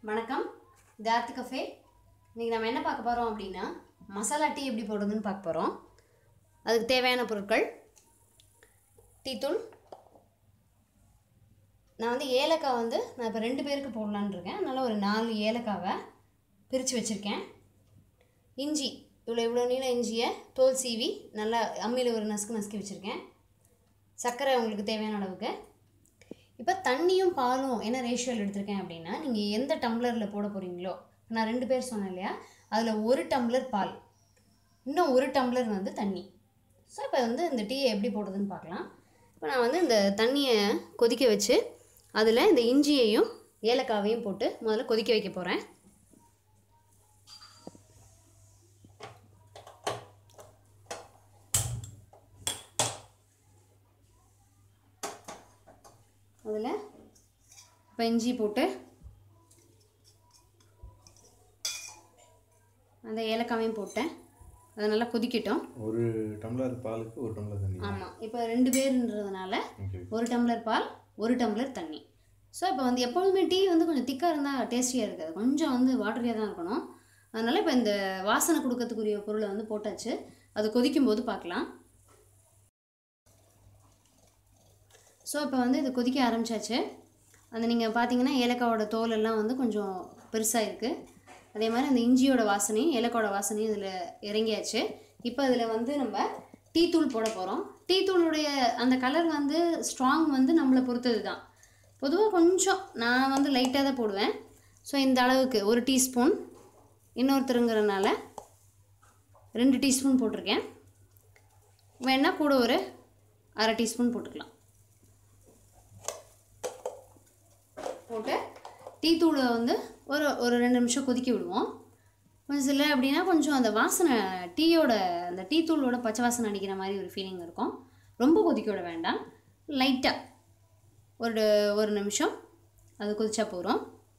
வணக்கம் இது ஆர்த்தி கஃபே இன்றைக்கி நம்ம என்ன பார்க்க போகிறோம் அப்படின்னா மசாலா டீ எப்படி போடுறதுன்னு பார்க்க போகிறோம் அதுக்கு தேவையான பொருட்கள் டீத்தூள் நான் வந்து ஏலக்காய் வந்து நான் இப்போ ரெண்டு பேருக்கு போடலான்னு இருக்கேன் அதனால் ஒரு நாலு ஏலக்காவை பிரித்து வச்சுருக்கேன் இஞ்சி இவ்வளோ இவ்வளோ நீள இஞ்சியை தோல் சீவி நல்லா அம்மியில் ஒரு நசுக்கு நசுக்கி வச்சுருக்கேன் சர்க்கரை உங்களுக்கு தேவையான அளவுக்கு இப்போ தண்ணியும் பாலும் என்ன ரேஷியோவில் எடுத்திருக்கேன் அப்படின்னா நீங்கள் எந்த டம்ளரில் போட போகிறீங்களோ நான் ரெண்டு பேர் சொன்னேன் இல்லையா அதில் ஒரு டம்ளர் பால் இன்னும் ஒரு டம்ளர் வந்து தண்ணி ஸோ இப்போ வந்து இந்த டீயை எப்படி போடுறதுன்னு பார்க்கலாம் இப்போ நான் வந்து இந்த தண்ணியை கொதிக்க வச்சு அதில் இந்த இஞ்சியையும் ஏலக்காவையும் போட்டு முதல்ல கொதிக்க வைக்க போகிறேன் அதில் இப்போ இஞ்சி போட்டு அந்த ஏலக்காவையும் போட்டேன் அது நல்லா கொதிக்கட்டும் ஒரு டம்ளர் பாலுக்கு ஒரு டம்ளர் தண்ணி ஆமாம் இப்போ ரெண்டு பேருன்றதுனால ஓகே ஒரு டம்ளர் பால் ஒரு டம்ளர் தண்ணி ஸோ இப்போ வந்து எப்பொழுதுமே டீ வந்து கொஞ்சம் திக்காக இருந்தால் டேஸ்டியாக இருக்காது கொஞ்சம் வந்து வாட்டரியாக தான் இருக்கணும் அதனால் இப்போ இந்த வாசனை கொடுக்கறதுக்குரிய பொருளை வந்து போட்டாச்சு அது கொதிக்கும் போது பார்க்கலாம் ஸோ இப்போ வந்து இது கொதிக்க ஆரம்பிச்சாச்சு அந்த நீங்கள் பார்த்தீங்கன்னா ஏலக்காவோட தோல் எல்லாம் வந்து கொஞ்சம் பெருசாக இருக்குது அதே மாதிரி அந்த இஞ்சியோட வாசனையும் ஏலக்காவோட வாசனையும் இதில் இறங்கியாச்சு இப்போ இதில் வந்து நம்ம டீ தூள் போட போகிறோம் டீ தூளுடைய அந்த கலர் வந்து ஸ்ட்ராங் வந்து நம்மளை பொறுத்தது தான் பொதுவாக கொஞ்சம் நான் வந்து லைட்டாக தான் போடுவேன் ஸோ இந்த அளவுக்கு ஒரு டீஸ்பூன் இன்னொருத்தருங்கிறனால ரெண்டு டீஸ்பூன் போட்டிருக்கேன் வேணால் கூட ஒரு அரை டீஸ்பூன் போட்டுக்கலாம் போட்டு டீ தூளை வந்து ஒரு ஒரு ரெண்டு நிமிஷம் கொதிக்க விடுவோம் கொஞ்சம் சில அப்படின்னா கொஞ்சம் அந்த வாசனை டீயோட அந்த டீ தூளோட பச்சை வாசனை அடிக்கிற மாதிரி ஒரு ஃபீலிங் இருக்கும் ரொம்ப கொதிக்க விட வேண்டாம் லைட்டாக ஒரு ஒரு நிமிஷம் அது கொதிச்சா போகிறோம்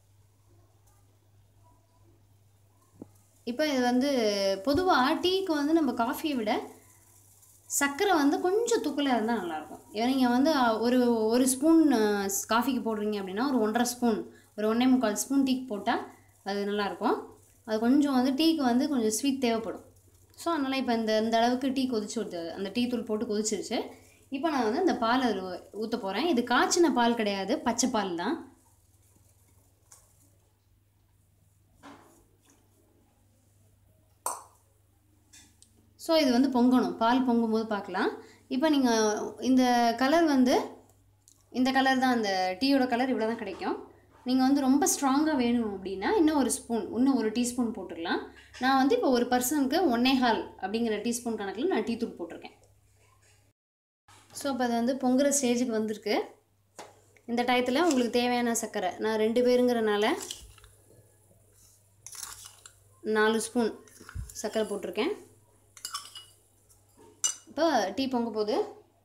இப்போ இது வந்து பொதுவாக டீக்கு வந்து நம்ம காஃபியை விட சர்க்கரை வந்து கொஞ்சம் தூக்கலாக இருந்தால் நல்லாயிருக்கும் ஏன்னா நீங்கள் வந்து அஹ், ஒரு ஒரு ஸ்பூன் அஹ், காஃபிக்கு போடுறீங்க அப்படின்னா ஒரு ஒன்றரை ஸ்பூன் ஒரு ஒன்றே முக்கால் ஸ்பூன் டீக்கு போட்டால் அது நல்லாயிருக்கும் அது கொஞ்சம் வந்து டீக்கு வந்து கொஞ்சம் ஸ்வீட் தேவைப்படும் ஸோ அதனால் இப்போ இந்த இந்த அளவுக்கு டீ கொதிச்சு வருது அந்த டீ தூள் போட்டு கொதிச்சிருச்சு இப்போ நான் வந்து இந்த பால் அதில் ஊற்ற போகிறேன் இது காய்ச்சின பால் கிடையாது பச்சை பால் தான் ஸோ இது வந்து பொங்கணும் பால் பொங்கும்போது பார்க்கலாம் இப்போ நீங்கள் இந்த கலர் வந்து இந்த கலர் தான் அந்த டீயோட கலர் இவ்வளோ தான் கிடைக்கும் நீங்கள் வந்து ரொம்ப ஸ்ட்ராங்காக வேணும் அப்படின்னா இன்னும் ஒரு ஸ்பூன் இன்னும் ஒரு டீஸ்பூன் போட்டுக்கலாம் நான் வந்து இப்போ ஒரு பர்சனுக்கு ஒன்னே ஹால் அப்படிங்கிற டீஸ்பூன் கணக்கில் நான் டீ தூள் போட்டிருக்கேன் ஸோ இப்போ அது வந்து பொங்குற ஸ்டேஜுக்கு வந்திருக்கு இந்த டயத்தில் உங்களுக்கு தேவையான சர்க்கரை நான் ரெண்டு பேருங்கிறனால நாலு ஸ்பூன் சர்க்கரை போட்டிருக்கேன் இப்போ டீ பொங்க போகுது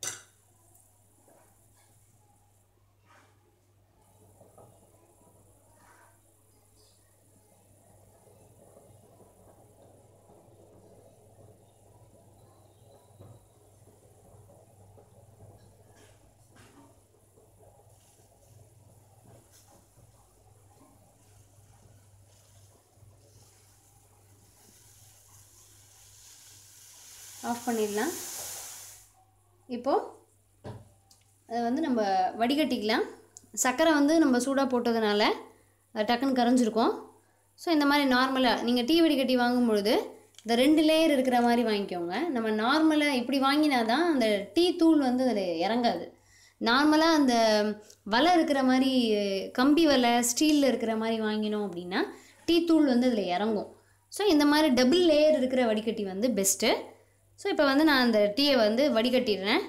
ஆஃப் பண்ணிடலாம் இப்போது அதை வந்து நம்ம வடிகட்டிக்கலாம் சர்க்கரை வந்து நம்ம சூடாக போட்டதுனால அது டக்குன்னு கரைஞ்சிருக்கும் ஸோ இந்த மாதிரி நார்மலாக நீங்கள் டீ வடிகட்டி வாங்கும் பொழுது இந்த ரெண்டு லேயர் இருக்கிற மாதிரி வாங்கிக்கோங்க நம்ம நார்மலாக இப்படி வாங்கினா தான் அந்த டீ தூள் வந்து அதில் இறங்காது நார்மலாக அந்த வலை இருக்கிற மாதிரி கம்பி வலை ஸ்டீலில் இருக்கிற மாதிரி வாங்கினோம் அப்படின்னா டீ தூள் வந்து அதில் இறங்கும் ஸோ இந்த மாதிரி டபுள் லேயர் இருக்கிற வடிகட்டி வந்து பெஸ்ட்டு ஸோ இப்போ வந்து நான் அந்த டீயை வந்து வடிகட்டிடுறேன்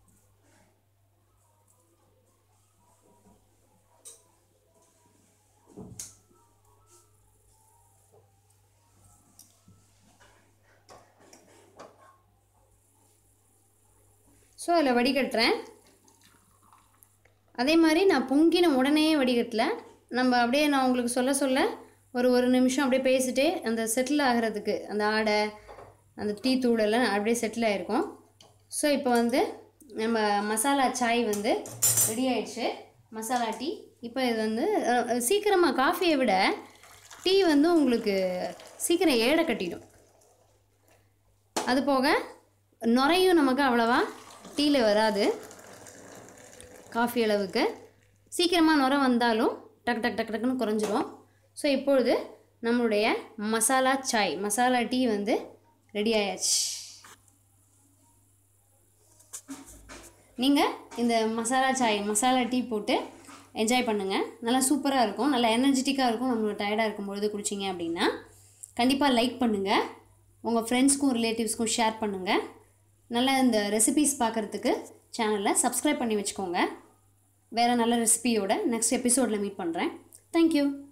ஸோ அதில் வடிகட்டுறேன் அதே மாதிரி நான் பொங்கின உடனே வடிகட்டல நம்ம அப்படியே நான் உங்களுக்கு சொல்ல சொல்ல ஒரு ஒரு நிமிஷம் அப்படியே பேசிட்டே அந்த செட்டில் ஆகிறதுக்கு அந்த ஆடை அந்த டீ தூளெல்லாம் அப்படியே செட்டில் ஆகிருக்கும் ஸோ இப்போ வந்து நம்ம மசாலா சாய் வந்து ரெடி ஆயிடுச்சு மசாலா டீ இப்போ இது வந்து அஹ், சீக்கிரமாக காஃபியை விட டீ வந்து உங்களுக்கு சீக்கிரம் ஏடை கட்டிடும் அது போக நுரையும் நமக்கு அவ்வளவா டீயில் வராது காஃபி அளவுக்கு சீக்கிரமாக நுரை வந்தாலும் டக் டக் டக் டக்குன்னு குறைஞ்சிரும் ஸோ இப்பொழுது நம்மளுடைய மசாலா சாய் மசாலா டீ வந்து ரெடி ஆயாச்சு நீங்கள் இந்த மசாலா சாய் மசாலா டீ போட்டு என்ஜாய் பண்ணுங்கள் நல்லா சூப்பராக இருக்கும் நல்லா எனர்ஜெட்டிக்காக இருக்கும் நம்மளோட டயர்டாக இருக்கும்பொழுது குடிச்சிங்க அப்படின்னா கண்டிப்பாக லைக் பண்ணுங்கள் உங்கள் ஃப்ரெண்ட்ஸ்க்கும் ரிலேட்டிவ்ஸ்க்கும் ஷேர் பண்ணுங்கள் நல்லா இந்த ரெசிபீஸ் பார்க்குறதுக்கு சேனலை சப்ஸ்கிரைப் பண்ணி வச்சுக்கோங்க வேறு நல்ல ரெசிபியோட நெக்ஸ்ட் எபிசோடில் மீட் பண்ணுறேன் தேங்க்யூ